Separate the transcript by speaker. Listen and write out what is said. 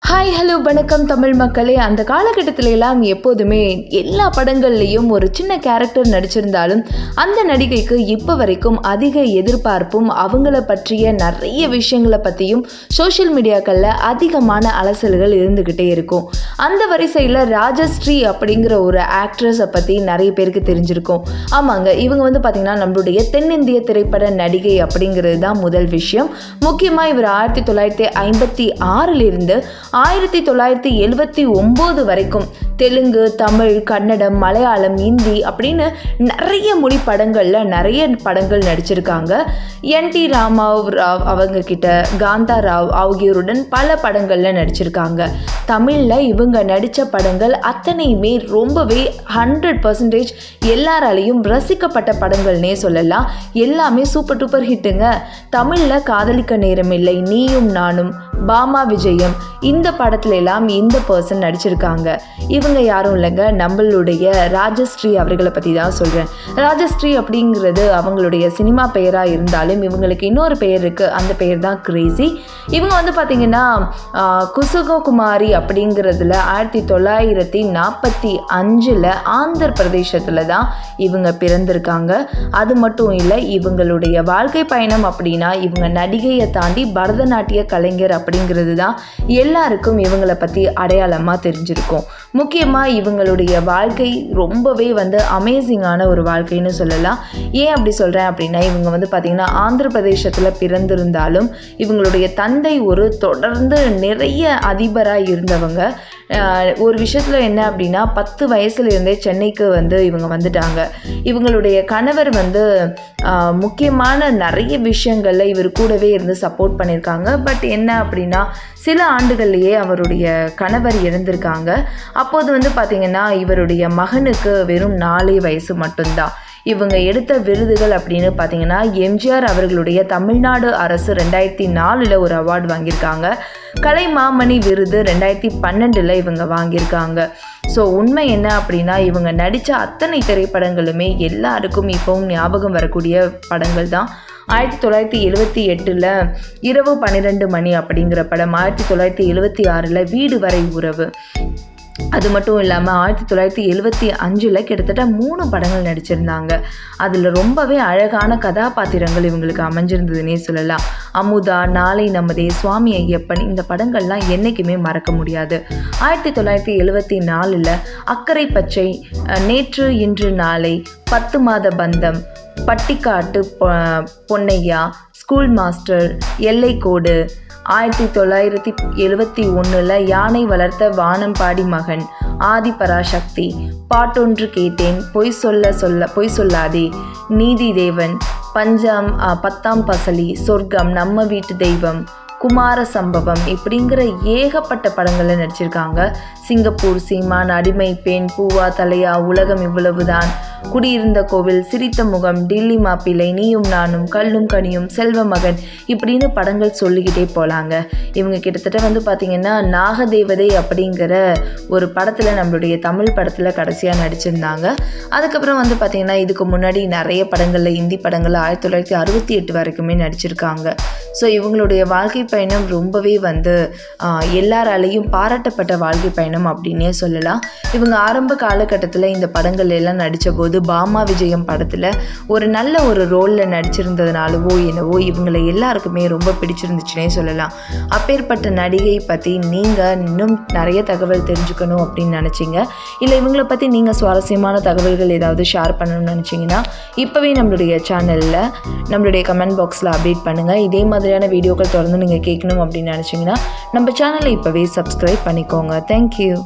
Speaker 1: hi hello வணக்கம் தமிழ் மக்களே அந்த காலகட்டத்தில எல்லாம் எப்போதுமே எல்லா படங்கள்லேயும் ஒரு சின்ன கேரக்டர் நடிச்சிருந்தாலும் அந்த நடிகைக்கு இப்போ வரைக்கும் அதிக எதிர்பார்ப்பும் அவங்கள பற்றிய நிறைய விஷயங்களை பற்றியும் சோஷியல் மீடியாக்களில் அதிகமான அலசல்கள் இருந்துக்கிட்டே இருக்கும் அந்த வரிசையில் ராஜஸ்ரீ அப்படிங்கிற ஒரு ஆக்ட்ரஸை பற்றி நிறைய பேருக்கு தெரிஞ்சிருக்கும் ஆமாங்க இவங்க வந்து பார்த்திங்கன்னா நம்மளுடைய தென்னிந்திய திரைப்பட நடிகை அப்படிங்கிறது தான் முதல் விஷயம் முக்கியமாக இவர் ஆயிரத்தி தொள்ளாயிரத்தி ஐம்பத்தி ஆறிலிருந்து ஆயிரத்தி தொள்ளாயிரத்தி எழுவத்தி ஒம்பது வரைக்கும் தெலுங்கு தமிழ் கன்னடம் மலையாளம் இந்தி அப்படின்னு நிறைய மொழி படங்களில் நிறைய படங்கள் நடிச்சிருக்காங்க என் டி ராமாவ் ராவ் அவங்க கிட்ட காந்தா ராவ் ஆகியோருடன் பல படங்களில் நடிச்சிருக்காங்க தமிழில் இவங்க நடித்த படங்கள் அத்தனையுமே ரொம்பவே ஹண்ட்ரட் பர்சன்டேஜ் எல்லாராலையும் ரசிக்கப்பட்ட படங்கள்னே சொல்லலாம் எல்லாமே சூப்பர் டூப்பர் ஹிட்டுங்க தமிழில் காதலிக்க நேரமில்லை நீயும் நானும் பாமா விஜயம் இந்த படத்துல எல்லாம் இந்த பர்சன் நடிச்சிருக்காங்க இவங்க யாரும் இல்லைங்க நம்மளுடைய ராஜஸ்ரீ அவர்களை பற்றி தான் சொல்கிறேன் ராஜஸ்ரீ அப்படிங்கிறது அவங்களுடைய சினிமா பெயராக இருந்தாலும் இவங்களுக்கு இன்னொரு பெயர் இருக்குது அந்த பெயர் தான் கிரேசி இவங்க வந்து பார்த்திங்கன்னா குசுககுமாரி அப்படிங்கிறதுல ஆயிரத்தி தொள்ளாயிரத்தி நாற்பத்தி அஞ்சில் ஆந்திர பிரதேசத்தில் தான் இவங்க பிறந்திருக்காங்க அது மட்டும் இல்லை இவங்களுடைய வாழ்க்கை பயணம் அப்படின்னா இவங்க நடிகையை தாண்டி பரதநாட்டிய கலைஞர் அப்படிங்கிறது தான் எல்லாருக்கும் இவங்களை பற்றி அடையாளமாக தெரிஞ்சிருக்கும் முக்கியமாக இவங்களுடைய வாழ்க்கை ரொம்பவே வந்து அமேசிங்கான ஒரு வாழ்க்கைன்னு சொல்லலாம் ஏன் அப்படி சொல்கிறேன் அப்படின்னா இவங்க வந்து பார்த்திங்கன்னா ஆந்திர பிரதேசத்தில் பிறந்திருந்தாலும் இவங்களுடைய தந்தை ஒரு தொடர்ந்து நிறைய அதிபராக இருந்தவங்க ஆஹ் ஒரு விஷயத்தில் என்ன அப்படின்னா பத்து வயசுல இருந்தே சென்னைக்கு வந்து இவங்க வந்துட்டாங்க இவங்களுடைய கணவர் வந்து ஆஹ் முக்கியமான நிறைய விஷயங்களில் இவர் கூடவே இருந்து சப்போர்ட் பண்ணியிருக்காங்க பட் என்ன அப்படின்னா சில ஆண்டுகள்லேயே அவருடைய கணவர் இறந்திருக்காங்க அப்போது வந்து பார்த்திங்கன்னா இவருடைய மகனுக்கு வெறும் நாலே வயசு மட்டும்தான் இவங்க எடுத்த விருதுகள் அப்படின்னு பார்த்தீங்கன்னா எம்ஜிஆர் அவர்களுடைய தமிழ்நாடு அரசு ரெண்டாயிரத்தி நாலில் ஒரு அவார்டு வாங்கியிருக்காங்க கலைமாமணி விருது ரெண்டாயிரத்தி பன்னெண்டில் இவங்க வாங்கியிருக்காங்க ஸோ உண்மை என்ன அப்படின்னா இவங்க நடித்த அத்தனை திரைப்படங்களுமே எல்லாருக்கும் இப்போவும் ஞாபகம் வரக்கூடிய படங்கள் தான் ஆயிரத்தி தொள்ளாயிரத்தி எழுவத்தி எட்டில் இரவு பன்னிரெண்டு மணி அப்படிங்கிற படம் ஆயிரத்தி தொள்ளாயிரத்தி எழுவத்தி ஆறில் வீடு வரை உறவு அது மட்டும் இல்லாமல் ஆயிரத்தி தொள்ளாயிரத்தி எழுவத்தி அஞ்சில் கிட்டத்தட்ட மூணு படங்கள் நடிச்சிருந்தாங்க அதில் ரொம்பவே அழகான கதாபாத்திரங்கள் இவங்களுக்கு அமைஞ்சிருந்ததுன்னே சொல்லலாம் அமுதா நாளை நமதே சுவாமி ஐயப்பன் இந்த படங்கள்லாம் என்றைக்குமே மறக்க முடியாது ஆயிரத்தி தொள்ளாயிரத்தி எழுவத்தி நாலில் அக்கறை பச்சை அஹ், நேற்று இன்று நாளை பத்து மாத பந்தம் பட்டிக்காட்டு பொ- பொன்னையா ஸ்கூல் மாஸ்டர் எல்லைக்கோடு ஆயிரத்தி தொள்ளாயிரத்தி எழுவத்தி ஒன்றில் யானை வளர்த்த வானம்பாடி மகன் ஆதிபராசக்தி பாட்டொன்று கேட்டேன் பொய் சொல்ல சொல்ல பொய் சொல்லாதே நீதி தேவன் பஞ்சாம் ஆ, பத்தாம் பசலி சொர்க்கம் நம்ம வீட்டு தெய்வம் குமார சம்பவம் இப்படிங்கிற ஏகப்பட்ட படங்களில் நடிச்சிருக்காங்க சிங்கப்பூர் சீமான் அடிமை பெண் பூவா தலையா உலகம் இவ்வளவுதான் குடியிருந்த கோவில் சிரித்த முகம் டில்லி மாப்பிள்ளை நீயும் நானும் கல்லும் கனியும் செல்வ மகன் இப்படின்னு படங்கள் சொல்லிக்கிட்டே போகலாங்க இவங்க கிட்டத்தட்ட வந்து பார்த்திங்கன்னா நாகதேவதை அப்படிங்கிற ஒரு படத்தில் நம்மளுடைய தமிழ் படத்தில் கடைசியாக நடிச்சிருந்தாங்க அதுக்கப்புறம் வந்து பார்த்திங்கன்னா இதுக்கு முன்னாடி நிறைய படங்களில் இந்தி படங்களில் ஆயிரத்தி தொள்ளாயிரத்தி அறுபத்தி எட்டு வரைக்குமே நடிச்சிருக்காங்க ஸோ இவங்களுடைய வாழ்க்கை பயணம் ரொம்பவே வந்து ஆஹ், எல்லாராலையும் பாராட்டப்பட்ட வாழ்க்கை பயணம் அப்படின்னே சொல்லலாம் இவங்க ஆரம்ப காலகட்டத்தில் இந்த படங்கள் எல்லாம் நடித்த போது பாமா விஜயம் படத்தில் ஒரு நல்ல ஒரு ரோலில் நடிச்சிருந்ததுனாலவோ என்னவோ இவங்களை எல்லாருக்குமே ரொம்ப பிடிச்சிருந்துச்சுனே சொல்லலாம் அப்பேற்பட்ட நடிகை பற்றி நீங்கள் இன்னும் நிறைய தகவல் தெரிஞ்சுக்கணும் அப்படின்னு நினச்சிங்க இல்லை இவங்களை பற்றி நீங்கள் சுவாரஸ்யமான தகவல்கள் ஏதாவது ஷேர் பண்ணணும்னு நினச்சிங்கன்னா இப்போவே நம்மளுடைய சேனலில் நம்மளுடைய கமெண்ட் பாக்ஸில் அப்டேட் பண்ணுங்கள் இதே மாதிரியான வீடியோக்கள் தொடர்ந்து நீங்கள் கேட்கணும் அப்படின்னு நினச்சிங்கன்னா நம்ம சேனலை இப்போவே சப்ஸ்கிரைப் பண்ணிக்கோங்க தேங்க்யூ